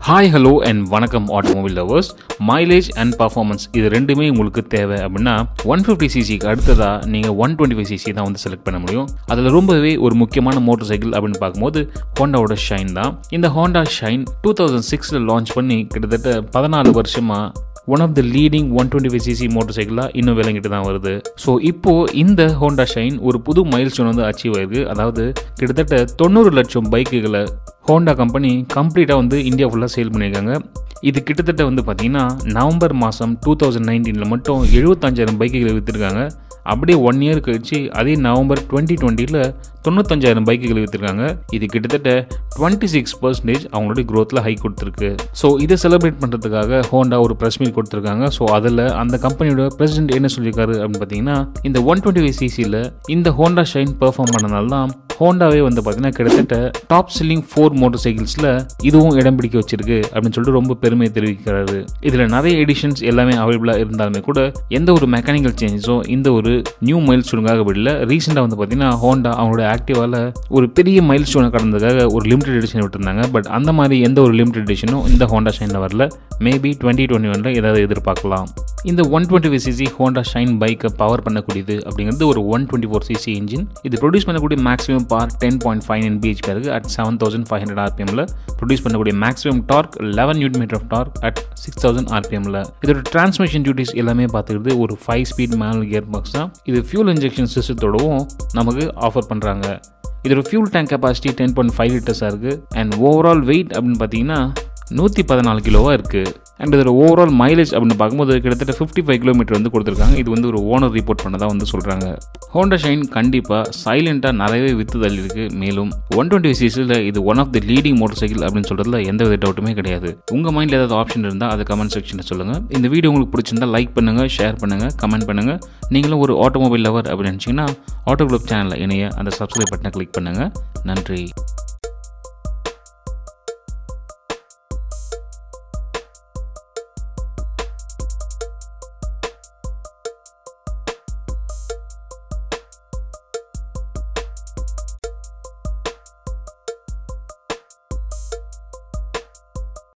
hi hello and வணக்கம் automobile lovers mileage and performance இது ரெண்டுமே உங்களுக்கு தேவை அப்படின்னா ஒன் ஃபிஃப்டி சிசிக்கு அடுத்ததாக நீங்கள் ஒன் டுவெண்ட்டி ஃபைவ் சிசி தான் வந்து செலக்ட் பண்ண முடியும் அதில் ரொம்பவே ஒரு முக்கியமான மோட்டர் சைக்கிள் அப்படின்னு பார்க்கும்போது ஹோண்டாவோட ஷைன் தான் இந்த ஹோண்டா ஷைன் டூ தௌசண்ட் சிக்ஸில் லான்ச் பண்ணி கிட்டத்தட்ட பதினாலு வருஷமாக one of the leading one twenty five CC motor சைக்கிளாக இன்னும் விளங்கிட்டு தான் வருது ஸோ இப்போது இந்த ஹோண்டா ஷைன் ஒரு புது மைல் ஸ்டோன் வந்து அச்சீவ் ஆயிருக்கு அதாவது கிட்டத்தட்ட தொண்ணூறு லட்சம் பைக்குகளை ஹோண்டா கம்பெனி கம்ப்ளீட்டாக வந்து இந்தியா ஃபுல்லாக சேல் பண்ணியிருக்காங்க இது கிட்டத்தட்ட வந்து பார்த்திங்கன்னா நவம்பர் மாதம் டூ தௌசண்ட் நைன்டீனில் மட்டும் எழுபத்தஞ்சாயிரம் பைக்குகளை விற்றுருக்காங்க அப்படியே ஒன் இயர் கழிச்சு அதே நவம்பர் டுவெண்ட்டி டுவெண்ட்டியில் தொண்ணூத்தஞ்சாயிரம் பைக்குகள் விற்றுருக்காங்க இது கிட்டத்தட்ட டுவெண்ட்டி சிக்ஸ் பர்சன்டேஜ் அவங்களுடைய க்ரோத்தில் ஹை கொடுத்துருக்கு ஸோ இதை செலிப்ரேட் பண்ணுறதுக்காக ஹோண்டா ஒரு ப்ரெஸ் மீட் கொடுத்துருக்காங்க ஸோ அதில் அந்த கம்பெனியோட பிரசிடென்ட் என்ன சொல்லியிருக்காரு அப்படின்னு பார்த்தீங்கன்னா இந்த ஒன் டுவெண்ட்டி ஃபைவ் சிசியில் இந்த ஹோண்டா ஷைன் பெர்ஃபார்ம் பண்ணனால தான் ஹோண்டாவே வந்து பார்த்தீங்கன்னா கிட்டத்தட்ட டாப் செல்லிங் ஃபோர் மோட்டர் சைக்கிள்ஸில் இதுவும் இடம் பிடிக்க வச்சிருக்கு அப்படின்னு சொல்லிட்டு ரொம்ப பெருமை தெரிவிக்கிறாரு இதில் நிறைய எடிஷன்ஸ் எல்லாமே அவைலபிளாக இருந்தாலுமே கூட எந்த ஒரு மெக்கானிக்கல் சேஞ்சஸும் இந்த ஒரு நியூ மைல் ஸ்டோனுக்காக விடல ரீசெண்டாக வந்து பார்த்தீங்கன்னா ஹோண்டா அவங்களோட ஆக்டிவாவில் ஒரு பெரிய மைல் ஸ்டோனை கடந்ததுக்காக ஒரு லிமிடெட் எடிஷன் விட்டுருந்தாங்க பட் அந்த மாதிரி எந்த ஒரு லிமிடெட் எடிஷனும் இந்த ஹோண்டா ஷைனில் வரல மேபி டுவெண்ட்டி டுவெண்ட்டி ஒனில் ஏதாவது எதிர்பார்க்கலாம் இந்த one twenty five CC Honda Shine பைக்கை பவர் பண்ணக்கூடியது அப்படிங்கிறது ஒரு one twenty four CC engine இது ப்ரொடியூஸ் பண்ணக்கூடிய maximum power ten point five nine BHP இருக்குது at seven thousand five hundred ஆர்பிஎம்ல ப்ரொடியூஸ் பண்ணக்கூடிய maximum torque eleven newton meter of torque at six thousand ஆர்பிஎம்ல இதோட டிரான்ஸ்மிஷன் டியூட்டிஸ் எல்லாமே பார்த்துக்கிறது ஒரு five speed manual gear box தான் இது ஃபியூல் இன்ஜெக்ஷன் சிஸ்டத்தோடவும் நமக்கு ஆஃபர் பண்ணுறாங்க இதோட fuel tank capacity ten point five லிட்டர்ஸாக இருக்குது அண்ட் ஓவரால் வெயிட் அப்படின்னு பார்த்தீங்கன்னா நூற்றி பதினாலு கிலோவாக இருக்குது அண்ட் இதோட ஓவரால் மைலேஜ் அப்படின்னு பார்க்கும்போது கிட்டத்தட்ட ஃபிஃப்டி ஃபைவ் கிலோமீட்டர் வந்து கொடுத்துருக்காங்க இது வந்து ஒரு ஓனர் ரிப்போர்ட் பண்ணதாக வந்து சொல்கிறாங்க ஹோண்டா ஷைன் கண்டிப்பாக சைலண்ட்டாக நிறையவே வித்து தள்ளியிருக்கு மேலும் ஒன் டுவெண்ட்டி சிசியில் இது one of the leading motorcycle அப்படின்னு சொல்கிறதுல எந்த வித டவுட்டுமே கிடையாது உங்கள் மைண்டில் ஏதாவது ஆப்ஷன் இருந்தால் அதை கமெண்ட் செக்ஷனில் சொல்லுங்கள் இந்த வீடியோ உங்களுக்கு பிடிச்சிருந்தா லைக் பண்ணுங்கள் ஷேர் பண்ணுங்கள் கமெண்ட் பண்ணுங்கள் நீங்களும் ஒரு ஆட்டோமொபைல் லவர் அப்படின்னு நினச்சிங்கன்னா ஆட்டோ குளூப் சேனலில் இணைய அந்த சப்ஸ்கிரைப் பட்டனை கிளிக் பண்ணுங்கள் நன்றி